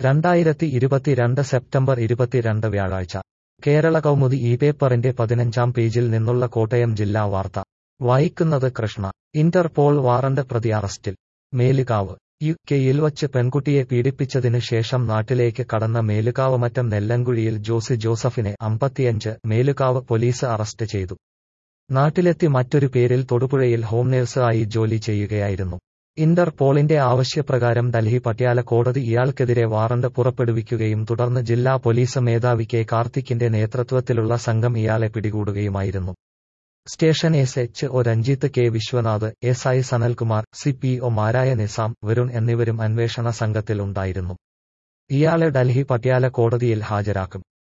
രണ്ടായിരത്തി ഇരുപത്തിരണ്ട് സെപ്റ്റംബർ ഇരുപത്തിരണ്ട് വ്യാഴാഴ്ച കേരള കൗമുദി ഈ പേപ്പറിന്റെ പതിനഞ്ചാം പേജിൽ നിന്നുള്ള കോട്ടയം ജില്ലാ വാർത്ത വായിക്കുന്നത് കൃഷ്ണ ഇന്റർപോൾ വാറണ്ട് പ്രതി അറസ്റ്റിൽ മേലുകാവ് യു കെയിൽ വച്ച് പെൺകുട്ടിയെ പീഡിപ്പിച്ചതിന് ശേഷം നാട്ടിലേക്ക് കടന്ന മേലുകാവ് നെല്ലൻകുഴിയിൽ ജോസ് ജോസഫിനെ അമ്പത്തിയഞ്ച് മേലുകാവ് പോലീസ് അറസ്റ്റ് ചെയ്തു നാട്ടിലെത്തി മറ്റൊരു പേരിൽ തൊടുപുഴയിൽ ഹോം നേഴ്സ് ആയി ജോലി ചെയ്യുകയായിരുന്നു ഇന്റർപോളിന്റെ ആവശ്യപ്രകാരം ഡൽഹി പട്യാല കോടതി ഇയാൾക്കെതിരെ വാറണ്ട് പുറപ്പെടുവിക്കുകയും തുടർന്ന് ജില്ലാ പോലീസ് മേധാവി കെ കാർത്തിക്കിന്റെ നേതൃത്വത്തിലുള്ള സംഘം ഇയാളെ പിടികൂടുകയുമായിരുന്നു station S H O Ranjith K Viswanath S I Sanalkumar C P ഒമാരായ നിസാം വരുൺ എന്നിവരും അന്വേഷണ സംഘത്തിൽ ഉണ്ടായിരുന്നു ഇയാളെ ഡൽഹി പട്യാല കോടതിയിൽ ഹാജരാക്കും